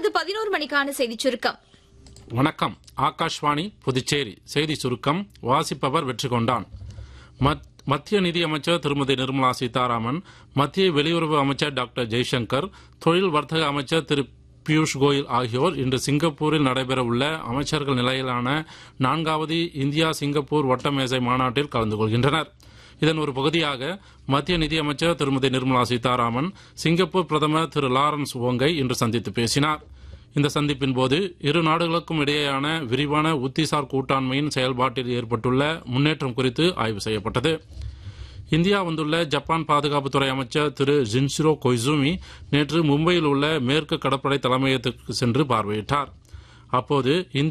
தொடர்வது பதினோரு மணிக்கான செய்திச் சுருக்கம் வணக்கம் ஆகாஷ்வாணி புதுச்சேரி செய்தி சுருக்கம் வாசிப்பவர் வெற்றி கொண்டான் மத்- மத்திய நிதியமைச்சர் திருமதி நிர்மலா சீதாராமன் மத்திய வெளியுறவு அமைச்சர் டாக்டர் ஜெய்சங்கர் தொழில் வர்த்தக அமைச்சர் திரு பியூஷ் கோயல் ஆகியோர் இன்று சிங்கப்பூரில் நடைபெறவுள்ள அமைச்சர்கள் நிலையிலான நான்காவது இந்தியா சிங்கப்பூர் வட்டமேசை மாநாட்டில் கலந்து கொள்கின்றனர் இதன் ஒரு பகுதியாக மத்திய நிதியமைச்சர் திருமதி நிர்மலா சீதாராமன் சிங்கப்பூர் பிரதமர் திரு லாரன்ஸ் ஓங்கை இன்று சந்தித்து பேசினார் இந்த சந்திப்பின் போது இரு நாடுகளுக்கும் இடையேயான விரிவான உத்திசார் கூட்டாண்மையின் செயல்பாட்டில் ஏற்பட்டுள்ள முன்னேற்றம் குறித்து ஆய்வு செய்யப்பட்டது இந்தியா வந்துள்ள ஜப்பான் பாதுகாப்புத்துறை அமைச்சர் திரு ஜின்சிரோ கொய்சூமி நேற்று மும்பையில் உள்ள மேற்கு கடற்படை தலைமையகத்திற்கு சென்று பார்வையிட்டார் அப்போது இந்திய